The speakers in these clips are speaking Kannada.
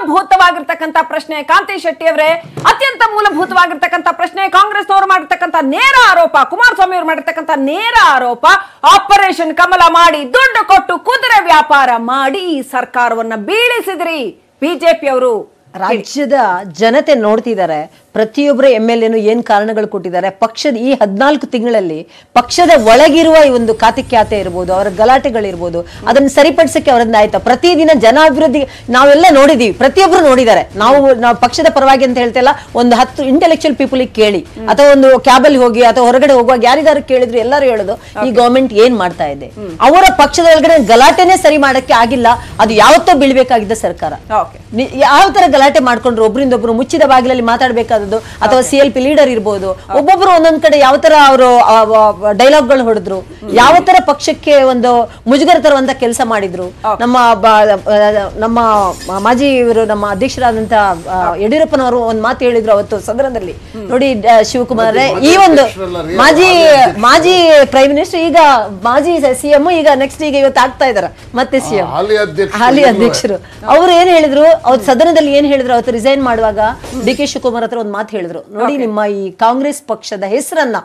ಮೂಲಭೂತವಾಗಿರ್ತಕ್ಕಂಥ ಪ್ರಶ್ನೆ ಕಾಂತಿ ಶೆಟ್ಟಿ ಅವರೇ ಅತ್ಯಂತ ಮೂಲಭೂತವಾಗಿರ್ತಕ್ಕಂಥ ಪ್ರಶ್ನೆ ಕಾಂಗ್ರೆಸ್ನವರು ಮಾಡಿರ್ತಕ್ಕಂಥ ನೇರ ಆರೋಪ ಕುಮಾರಸ್ವಾಮಿ ಅವರು ಮಾಡಿರ್ತಕ್ಕಂಥ ನೇರ ಆರೋಪ ಆಪರೇಷನ್ ಕಮಲ ಮಾಡಿ ದುಡ್ಡು ಕೊಟ್ಟು ಕುದುರೆ ವ್ಯಾಪಾರ ಮಾಡಿ ಈ ಸರ್ಕಾರವನ್ನ ಬೀಳಿಸಿದ್ರಿ ಬಿಜೆಪಿ ಅವರು ರಾಜ್ಯದ ಜನತೆ ನೋಡ್ತಿದ್ದಾರೆ ಪ್ರತಿಯೊಬ್ಬರು ಎಮ್ ಎಲ್ ಎನು ಏನ್ ಕಾರಣಗಳು ಕೊಟ್ಟಿದ್ದಾರೆ ಪಕ್ಷದ ಈ ಹದಿನಾಲ್ಕು ತಿಂಗಳಲ್ಲಿ ಪಕ್ಷದ ಒಳಗಿರುವ ಈ ಒಂದು ಖಾತೆ ಖ್ಯಾತೆ ಇರ್ಬೋದು ಅವರ ಗಲಾಟೆಗಳಿರ್ಬೋದು ಅದನ್ನ ಸರಿಪಡಿಸಕ್ಕೆ ಅವರಿಂದ ಆಯ್ತಾ ಪ್ರತಿದಿನ ಜನ ಅಭಿವೃದ್ಧಿ ನಾವೆಲ್ಲ ನೋಡಿದೀವಿ ಪ್ರತಿಯೊಬ್ರು ನೋಡಿದ್ದಾರೆ ನಾವು ನಾವು ಪಕ್ಷದ ಪರವಾಗಿ ಅಂತ ಹೇಳ್ತಿಲ್ಲ ಒಂದು ಹತ್ತು ಇಂಟೆಲೆಕ್ಚುಯಲ್ ಪೀಪಲ್ ಕೇಳಿ ಅಥವಾ ಒಂದು ಕ್ಯಾಬಲ್ಲಿ ಹೋಗಿ ಅಥವಾ ಹೊರಗಡೆ ಹೋಗುವಾಗ ಯಾರಿಗಾರು ಕೇಳಿದ್ರು ಎಲ್ಲರೂ ಹೇಳೋದು ಈ ಗವರ್ಮೆಂಟ್ ಏನ್ ಮಾಡ್ತಾ ಇದೆ ಅವರ ಪಕ್ಷದ ಒಳಗಡೆ ಗಲಾಟೆನೇ ಸರಿ ಮಾಡಕ್ಕೆ ಆಗಿಲ್ಲ ಅದು ಯಾವತ್ತೋ ಬೀಳ್ಬೇಕಾಗಿದ್ದ ಸರ್ಕಾರ ಓಕೆ ನಿ- ಯಾವ ತರ ಗಲಾಟೆ ಮಾಡ್ಕೊಂಡ್ರು ಒಬ್ರಿಂದ ಒಬ್ರು ಮುಚ್ಚಿದ ಬಾಗಿಲಲ್ಲಿ ಮಾತಾಡ್ಬೇಕಾದದ್ದು ಅಥವಾ ಸಿ ಎಲ್ ಪಿ ಲೀಡರ್ ಇರ್ಬೋದು ಒಬ್ಬೊಬ್ರು ಒಂದೊಂದ್ ಕಡೆ ಯಾವ ತರ ಅವರು ಡೈಲಾಗ್ ಗಳು ಹೊಡೆದ್ರು ಯಾವ ತರ ಪಕ್ಷಕ್ಕೆ ಒಂದು ಮುಜುಗರ ತರುವಂತ ಕೆಲಸ ಮಾಡಿದ್ರು ನಮ್ಮ ಬ- ಆ, ನಮ್ಮ ಮಾಜಿ ಇವರು ನಮ್ಮ ಅಧ್ಯಕ್ಷರಾದಂತ ಆ, ಯಡಿಯೂರಪ್ಪನವರು ಒಂದ್ ಮಾತು ಹೇಳಿದ್ರು ಅವತ್ತು ಸದನದಲ್ಲಿ ನೋಡಿ ಆ, ಶಿವಕುಮಾರ್ ಈ ಒಂದು ಮಾಜಿ ಮಾಜಿ ಪ್ರೈಮ್ ಮಿನಿಸ್ಟರ್ ಈಗ ಮಾಜಿ ಸಿಎಂ ಈಗ ನೆಕ್ಸ್ಟ್ ಈಗ ಇವತ್ತು ಆಗ್ತಾ ಇದಾರೆ ಮತ್ತೆ ಸಿಎಂ ಹಾಲಿ ಅಧ್ಯಕ್ಷರು ಹಾಲಿ ಅಧ್ಯಕ್ಷರು ಅವ್ರು ಏನ್ ಹೇಳಿದ್ರು ಅವತ್ತು ಸದನದಲ್ಲಿ ಏನ್ ಹೇಳಿದ್ರು ಅವತ್ತು ರಿಸೈನ್ ಮಾಡುವಾಗ ಡಿ ಕೆ ಶಿವಕುಮಾರ್ ಹತ್ರ ಒಂದ್ ಮಾತು ಹೇಳಿದ್ರು ನೋಡಿ ನಿಮ್ಮ ಈ ಕಾಂಗ್ರೆಸ್ ಪಕ್ಷದ ಹೆಸರನ್ನ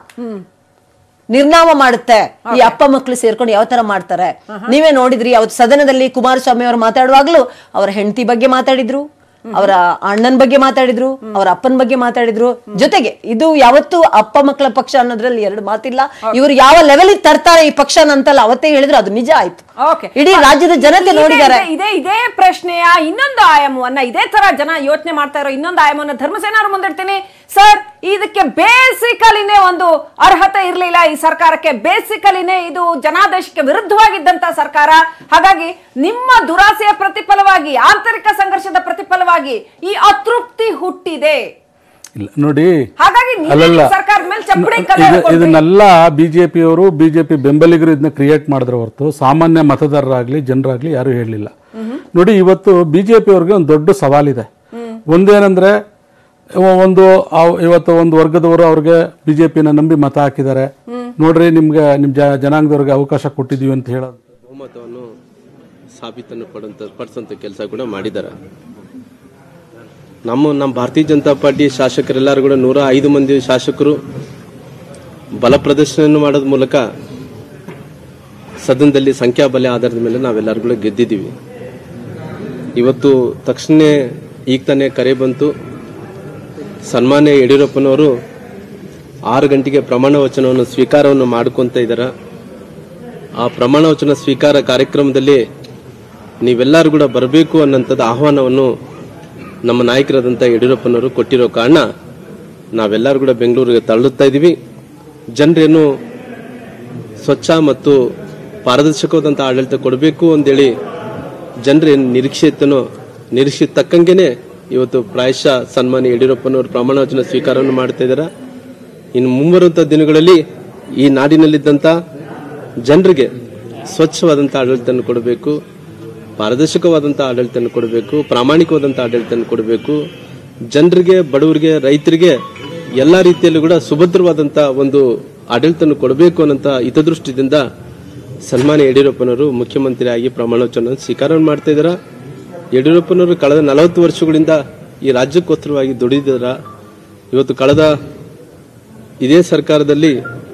ನಿರ್ನಾಮ ಮಾಡುತ್ತೆ ಈ ಅಪ್ಪ ಮಕ್ಕಳು ಸೇರ್ಕೊಂಡು ಯಾವ ತರ ಮಾಡ್ತಾರೆ ನೀವೇ ನೋಡಿದ್ರಿ ಅವತ್ತು ಸದನದಲ್ಲಿ ಕುಮಾರಸ್ವಾಮಿ ಅವರು ಮಾತಾಡುವಾಗ್ಲೂ ಅವರ ಹೆಂಡತಿ ಬಗ್ಗೆ ಮಾತಾಡಿದ್ರು ಅವರ ಅಣ್ಣನ ಬಗ್ಗೆ ಮಾತಾಡಿದ್ರು ಅವರ ಅಪ್ಪನ ಬಗ್ಗೆ ಮಾತಾಡಿದ್ರು ಜೊತೆಗೆ ಇದು ಯಾವತ್ತೂ ಅಪ್ಪ ಮಕ್ಕಳ ಪಕ್ಷ ಅನ್ನೋದ್ರಲ್ಲಿ ಎರಡು ಮಾತಿಲ್ಲ ಇವರು ಯಾವ ಲೆವೆಲ್ ತರ್ತಾರೆ ಈ ಪಕ್ಷ ಅಂತಲ್ಲ ಅವತ್ತೇ ಹೇಳಿದ್ರು ಅದು ನಿಜ ಆಯ್ತು ಓಕೆ ಇಡೀ ರಾಜ್ಯದ ಜನತೆ ಇದೇ- ನೋಡಿದ್ದಾರೆ ಇದೇ ಇದೇ ಪ್ರಶ್ನೆಯ ಇನ್ನೊಂದು ಆಯಾಮವನ್ನ ಇದೇ ತರ ಜನ ಯೋಚನೆ ಮಾಡ್ತಾ ಇರೋ ಇನ್ನೊಂದು ಆಯಾಮವನ್ನ ಧರ್ಮಸೇನ ಅವ್ರ ಮುಂದಿಡ್ತೀನಿ ಸರ್ ಇದಕ್ಕೆ ಬೇಸಿಕಲಿನೇ ಒಂದು ಅರ್ಹತೆ ಇರಲಿಲ್ಲ ಈ ಸರ್ಕಾರಕ್ಕೆ ಬೇಸಿಕಲಿನೇ ಇದು ಜನಾದೇಶಕ್ಕೆ ವಿರುದ್ಧವಾಗಿದ್ದಂತ ಸರ್ಕಾರ ಹಾಗಾಗಿ ನಿಮ್ಮ ದುರಾಸೆಯ ಪ್ರತಿಫಲವಾಗಿ ಆಂತರಿಕ ಸಂಘರ್ಷದ ಪ್ರತಿಫಲವಾಗಿ ಈ ಅತೃಪ್ತಿ ಹುಟ್ಟಿದೆ ಇಲ್ಲ ನೋಡಿ ಹಾಗಾಗಿ ನೀವೇ ಅಲ್ಲಲ್ಲ ನಿಮ್ಮ ಸರ್ಕಾರದ ಮೇಲೆ ಚಪ್ಪಡಿ ಕಲ್ಲು ಇದು- ಹಿಡ್ಕೊಂಡ್ರಿ. ಇದನ್ನೆಲ್ಲ ಬಿಜೆಪಿಯವರು ಬಿಜೆಪಿ ಬೆಂಬಲಿಗರು ಇದನ್ನ ಕ್ರಿಯೇಟ್ ಮಾಡಿದ್ರ ಹೊರತು ಸಾಮಾನ್ಯ ಮತದಾರರಾಗ್ಲಿ ಜನರಾಗ್ಲಿ ಯಾರು ಹೇಳಲಿಲ್ಲ ನೋಡಿ ಇವತ್ತು ಬಿಜೆಪಿಯವ್ರಿಗೆ ಒಂದು ದೊಡ್ಡ ಸವಾಲಿದೆ ಒಂದೇನಂದ್ರೆ ಇವ- ಒಂದು ಅವ್- ಇವತ್ತು ಒಂದು ವರ್ಗದವರು ಅವ್ರಿಗೆ ಬಿಜೆಪಿನ ನಂಬಿ ಮತ ಹಾಕಿದ್ದಾರೆ ನೋಡ್ರಿ ನಿಮ್ಗೆ ನಿಮ್ ಜ- ಜನಾಂಗದವ್ರಿಗೆ ಅವಕಾಶ ಕೊಟ್ಟಿದೀವಿ ಅಂತ ಹೇಳೋದು ಬಹುಮತವನ್ನು ಸಾಬೀತನ್ನು ಪಡುವಂತ ಪಡಿಸೋಂಥ ಕೆಲಸ ಕೂಡ ಮಾಡಿದ್ದಾರೆ ನಮ್ಮ ನಮ್ಮ ಭಾರತೀಯ ಜನತಾ ಪಾರ್ಟಿ ಶಾಸಕರೆಲ್ಲರೂ ಕೂಡ ನೂರ ಐದು ಮಂದಿ ಶಾಸಕರು ಬಲ ಪ್ರದರ್ಶನ ಮಾಡೋದ್ ಮೂಲಕ ಸದನದಲ್ಲಿ ಸಂಖ್ಯಾಬಲ ಆಧಾರದ ಮೇಲೆ ನಾವೆಲ್ಲರೂ ಕೂಡ ಗೆದ್ದಿದ್ದೀವಿ ಇವತ್ತು ತಕ್ಷಣ ಈಗ ತಾನೇ ಕರೆ ಬಂತು ಸನ್ಮಾನ್ಯ ಯಡಿಯೂರಪ್ಪನವರು ಆರು ಗಂಟೆಗೆ ಪ್ರಮಾಣ ವಚನವನ್ನು ಸ್ವೀಕಾರವನ್ನು ಮಾಡ್ಕೊತ ಇದ್ದಾರೆ ಆ ಪ್ರಮಾಣ ವಚನ ಸ್ವೀಕಾರ ಕಾರ್ಯಕ್ರಮದಲ್ಲಿ ನೀವೆಲ್ಲರೂ ಕೂಡ ಬರಬೇಕು ಅನ್ನೋಂಥದ್ದು ಆಹ್ವಾನವನ್ನು ನಮ್ಮ ನಾಯಕರಾದಂಥ ಯಡಿಯೂರಪ್ಪನವರು ಕೊಟ್ಟಿರೋ ಕಾರಣ ನಾವೆಲ್ಲರೂ ಕೂಡ ಬೆಂಗಳೂರಿಗೆ ತಳ್ಳುತ್ತಾ ಇದ್ದೀವಿ ಜನರೇನು ಸ್ವಚ್ಛ ಮತ್ತು ಪಾರದರ್ಶಕವಾದಂಥ ಆಡಳಿತ ಕೊಡಬೇಕು ಅಂತೇಳಿ ಜನರೇನು ನಿರೀಕ್ಷೆ ಇತ್ತನೋ ನಿರೀಕ್ಷೆ ತಕ್ಕಂಗೆನೆ ಇವತ್ತು ಪ್ರಾಯಶಃ ಸನ್ಮಾನ್ಯ ಯಡಿಯೂರಪ್ಪನವರು ಪ್ರಮಾಣ ವಚನ ಸ್ವೀಕಾರವನ್ನು ಮಾಡ್ತಾ ಇದ್ದಾರೆ ಇನ್ನು ಮುಂಬರುವಂಥ ದಿನಗಳಲ್ಲಿ ಈ ನಾಡಿನಲ್ಲಿದ್ದಂಥ ಜನರಿಗೆ ಸ್ವಚ್ಛವಾದಂಥ ಆಡಳಿತವನ್ನು ಕೊಡಬೇಕು ಪಾರದರ್ಶಕವಾದಂಥ ಆಡಳಿತವನ್ನು ಕೊಡಬೇಕು ಪ್ರಾಮಾಣಿಕವಾದಂಥ ಆಡಳಿತವನ್ನು ಕೊಡಬೇಕು ಜನರಿಗೆ ಬಡವರಿಗೆ ರೈತರಿಗೆ ಎಲ್ಲ ರೀತಿಯಲ್ಲೂ ಕೂಡ ಸುಭದ್ರವಾದಂಥ ಒಂದು ಆಡಳಿತವನ್ನು ಕೊಡಬೇಕು ಅನ್ನೋಂಥ ಹಿತದೃಷ್ಟಿಯಿಂದ ಸನ್ಮಾನ್ಯ ಯಡಿಯೂರಪ್ಪನವರು ಮುಖ್ಯಮಂತ್ರಿಯಾಗಿ ಪ್ರಮಾಣವಚನ ಸ್ವೀಕಾರ ಮಾಡ್ತಾ ಇದ್ದಾರೆ ಯಡಿಯೂರಪ್ಪನವರು ಕಳೆದ ನಲವತ್ತು ವರ್ಷಗಳಿಂದ ಈ ರಾಜ್ಯಕ್ಕೋಸ್ಕರವಾಗಿ ದುಡಿದಿರ ಇವತ್ತು ಕಳೆದ ಇದೇ ಸರ್ಕಾರದಲ್ಲಿ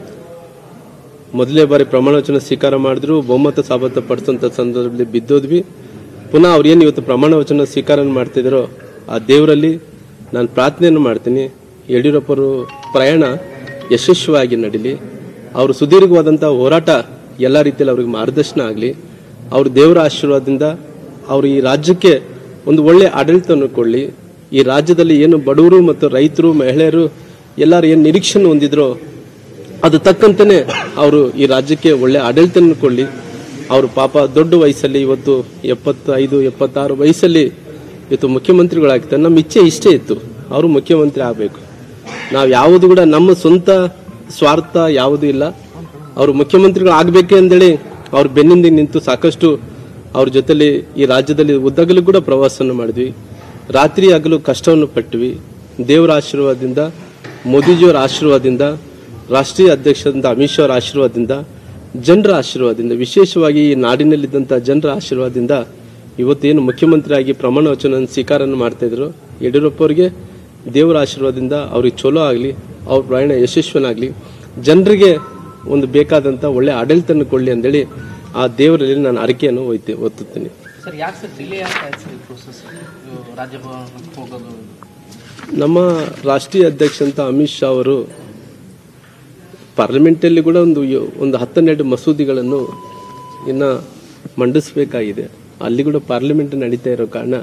ಮೊದಲನೇ ಬಾರಿ ಪ್ರಮಾಣ ವಚನ ಸ್ವೀಕಾರ ಮಾಡಿದ್ರು ಬಹುಮತ ಸಾಬೀತು ಪಡಿಸೋಂಥ ಸಂದರ್ಭದಲ್ಲಿ ಬಿದ್ದೋದ್ವಿ ಪುನಃ ಅವ್ರು ಏನು ಇವತ್ತು ಪ್ರಮಾಣ ವಚನ ಸ್ವೀಕಾರ ಮಾಡ್ತಿದ್ದಾರೋ ಆ ದೇವರಲ್ಲಿ ನಾನು ಪ್ರಾರ್ಥನೆಯನ್ನು ಮಾಡ್ತೀನಿ ಯಡಿಯೂರಪ್ಪರು ಪ್ರಯಾಣ ಯಶಸ್ವಿಯಾಗಿ ನಡೀಲಿ ಅವರು ಸುದೀರ್ಘವಾದಂಥ ಹೋರಾಟ ಎಲ್ಲ ರೀತಿಯಲ್ಲಿ ಅವ್ರಿಗೆ ಮಾರ್ಗದರ್ಶನ ಆಗಲಿ ಅವ್ರ ದೇವರ ಆಶೀರ್ವಾದದಿಂದ ಅವರು ಈ ರಾಜ್ಯಕ್ಕೆ ಒಂದು ಒಳ್ಳೆ ಆಡಳಿತವನ್ನು ಕೊಡಲಿ ಈ ರಾಜ್ಯದಲ್ಲಿ ಏನು ಬಡವರು ಮತ್ತು ರೈತರು ಮಹಿಳೆಯರು ಎಲ್ಲರೂ ಏನು ನಿರೀಕ್ಷೆಯನ್ನು ಹೊಂದಿದ್ರೋ ಅದು ತಕ್ಕಂತಾನೆ ಅವರು ಈ ರಾಜ್ಯಕ್ಕೆ ಒಳ್ಳೆ ಆಡಳಿತವನ್ನು ಕೊಡಲಿ ಅವರು ಪಾಪ ದೊಡ್ಡ ವಯಸ್ಸಲ್ಲಿ ಇವತ್ತು ಎಪ್ಪತ್ತೈದು ಎಪ್ಪತ್ತಾರು ವಯಸ್ಸಲ್ಲಿ ಇವತ್ತು ಮುಖ್ಯಮಂತ್ರಿಗಳಾಗ್ತಾರೆ ನಮ್ಮ ಇಚ್ಛೆ ಇಷ್ಟೇ ಇತ್ತು ಅವರು ಮುಖ್ಯಮಂತ್ರಿ ಆಗಬೇಕು ನಾವು ಯಾವುದು ಕೂಡ ನಮ್ಮ ಸ್ವಂತ ಸ್ವಾರ್ಥ ಯಾವುದೂ ಇಲ್ಲ ಅವರು ಮುಖ್ಯಮಂತ್ರಿಗಳು ಆಗಬೇಕೆ ಅಂತೇಳಿ ಅವ್ರ ಬೆನ್ನಿಂದ ನಿಂತು ಸಾಕಷ್ಟು ಅವ್ರ ಜೊತೆಲಿ ಈ ರಾಜ್ಯದಲ್ಲಿ ಉದ್ದಗಲು ಕೂಡ ಪ್ರವಾಸವನ್ನು ಮಾಡಿದ್ವಿ ರಾತ್ರಿ ಹಗಲು ಕಷ್ಟವನ್ನು ಪಟ್ವಿ ದೇವರ ಆಶೀರ್ವಾದದಿಂದ ಮೋದಿಜಿಯವರ ಆಶೀರ್ವಾದದಿಂದ ರಾಷ್ಟ್ರೀಯ ಅಧ್ಯಕ್ಷರಾದಂಥ ಅಮಿತ್ ಶಾ ಅವರ ಆಶೀರ್ವಾದದಿಂದ ಜನರ ಆಶೀರ್ವಾದದಿಂದ ವಿಶೇಷವಾಗಿ ಈ ನಾಡಿನಲ್ಲಿದ್ದಂಥ ಜನರ ಆಶೀರ್ವಾದದಿಂದ ಇವತ್ತೇನು ಮುಖ್ಯಮಂತ್ರಿಯಾಗಿ ಪ್ರಮಾಣ ವಚನ ಸ್ವೀಕಾರನ ಮಾಡ್ತಾ ಇದ್ರು ಯಡಿಯೂರಪ್ಪ ಅವರಿಗೆ ದೇವರ ಆಶೀರ್ವಾದದಿಂದ ಅವ್ರಿಗೆ ಚಲೋ ಆಗಲಿ ಅವ್ರ ಪ್ರಯಾಣ ಯಶಸ್ವನಾಗಲಿ ಜನರಿಗೆ ಒಂದು ಬೇಕಾದಂಥ ಒಳ್ಳೆ ಆಡಳಿತನ ಕೊಡಲಿ ಅಂತೇಳಿ ಆ ದೇವರಲ್ಲಿ ನಾನು ಅರಿಕೆಯನ್ನು ಒಯ್ತೆ ಒತ್ತುತ್ತೀನಿ ಸರ್ ಯಾಕೆ ಸರ್ ಡಿಲೇ ಆಗ್ತಾ ಇದೆ ಸರ್ ಈ ಪ್ರೋಸೆಸ್ ರಾಜ್ಯಭವನಕ್ಕೆ ಹೋಗೋದು ನಮ್ಮ ರಾಷ್ಟ್ರೀಯ ಅಧ್ಯಕ್ಷ ಅಂತ ಅಮಿತ್ ಶಾ ಅವರು ಪಾರ್ಲಿಮೆಂಟಲ್ಲಿ ಕೂಡ ಒಂದು ಯೋ- ಒಂದು ಹತ್ತನ್ನೆರಡು ಮಸೂದಿಗಳನ್ನು ಇನ್ನು ಮಂಡಿಸಬೇಕಾಗಿದೆ ಅಲ್ಲಿ ಕೂಡ ಪಾರ್ಲಿಮೆಂಟ್ ನಡೀತಾ ಇರೋ ಕಾರಣ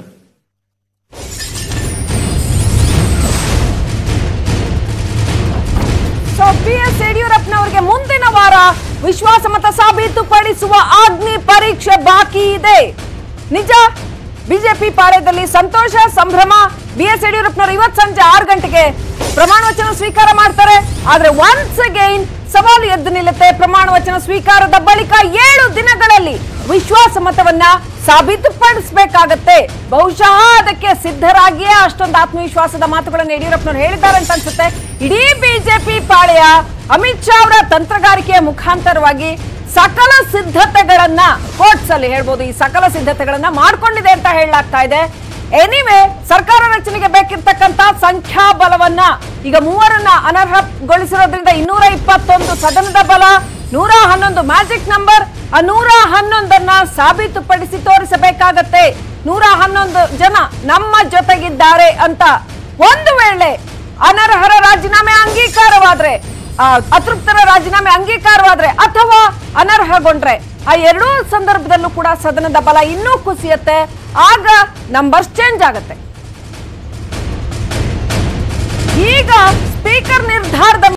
ಸೊ ಬಿ ಎಸ್ ಯಡಿಯೂರಪ್ಪನವರಿಗೆ ಮುಂದಿನ ವಾರ ವಿಶ್ವಾಸಮತ ಸಾಬೀತುಪಡಿಸುವ ಅಗ್ನಿ ಪರೀಕ್ಷೆ ಬಾಕಿ ಇದೆ ನಿಜ ಬಿಜೆಪಿ ಪಾಳ್ಯದಲ್ಲಿ ಸಂತೋಷ ಸಂಭ್ರಮ ಬಿ ಎಸ್ ಯಡಿಯೂರಪ್ಪನವರು ಇವತ್ತು ಸಂಜೆ ಆರು ಗಂಟೆಗೆ ಪ್ರಮಾಣ ವಚನ ಸ್ವೀಕಾರ ಮಾಡ್ತಾರೆ ಆದ್ರೆ ಒನ್ಸ್ ಅಗೈನ್ ಸವಾಲು ಎದ್ದು ನಿಲ್ಲುತ್ತೆ ಪ್ರಮಾಣ ವಚನ ಸ್ವೀಕಾರದ ಬಳಿಕ ಏಳು ದಿನಗಳಲ್ಲಿ ವಿಶ್ವಾಸ ಮತವನ್ನ ಸಾಬೀತುಪಡಿಸಬೇಕಾಗತ್ತೆ ಬಹುಶಃ ಅದಕ್ಕೆ ಸಿದ್ಧರಾಗಿಯೇ ಅಷ್ಟೊಂದು ಆತ್ಮವಿಶ್ವಾಸದ ಮಾತುಗಳನ್ನು ಯಡಿಯೂರಪ್ಪನವರು ಹೇಳಿದ್ದಾರೆ ಅಂತ ಅನ್ಸುತ್ತೆ ಇಡೀ ಬಿಜೆಪಿ ಪಾಳೆಯ ಅಮಿತ್ ಶಾ ಅವರ ತಂತ್ರಗಾರಿಕೆಯ ಮುಖಾಂತರವಾಗಿ ಸಕಲ ಸಿದ್ಧತೆಗಳನ್ನ ಕೋರ್ಟ್ಸ್ ಅಲ್ಲಿ ಹೇಳ್ಬೋದು ಈ ಸಕಲ ಸಿದ್ಧತೆಗಳನ್ನ ಮಾಡ್ಕೊಂಡಿದೆ ಅಂತ ಹೇಳಲಾಗ್ತಾ ಇದೆ ಎನಿವೆ ಸರ್ಕಾರ ರಚನೆಗೆ ಬೇಕಿರ್ತಕ್ಕಂತ ಸಂಖ್ಯಾಬಲವನ್ನ ಈಗ ಮೂವರನ್ನ ಅನರ್ಹಗೊಳಿಸಿರೋದ್ರಿಂದ ಇನ್ನೂರ ಇಪ್ಪತ್ತೊಂದು ಸದನದ ಬಲ ನೂರ ಹನ್ನೊಂದು ಮ್ಯಾಜಿಕ್ ನಂಬರ್ ಆ ನೂರ ಹನ್ನೊಂದನ್ನ ಸಾಬೀತುಪಡಿಸಿ ತೋರಿಸಬೇಕಾಗತ್ತೆ ನೂರ ಹನ್ನೊಂದು ಜನ ನಮ್ಮ ಜೊತೆಗಿದ್ದಾರೆ ಅಂತ ಒಂದು ವೇಳೆ ಅನರ್ಹರ ರಾಜೀನಾಮೆ ಅಂಗೀಕಾರವಾದ್ರೆ ಆ, ಅತೃಪ್ತರ ರಾಜೀನಾಮೆ ಅಂಗೀಕಾರವಾದ್ರೆ ಅಥವಾ ಅನರ್ಹಗೊಂಡ್ರೆ ಆ ಎರಡೂ ಸಂದರ್ಭದಲ್ಲೂ ಕೂಡ ಸದನದ ಬಲ ಇನ್ನೂ ಕುಸಿಯತ್ತೆ ಆಗ ನಂಬರ್ಸ್ ಚೇಂಜ್ ಆಗತ್ತೆ ಈಗ ಸ್ಪೀಕರ್ ನಿರ್ಧಾರದ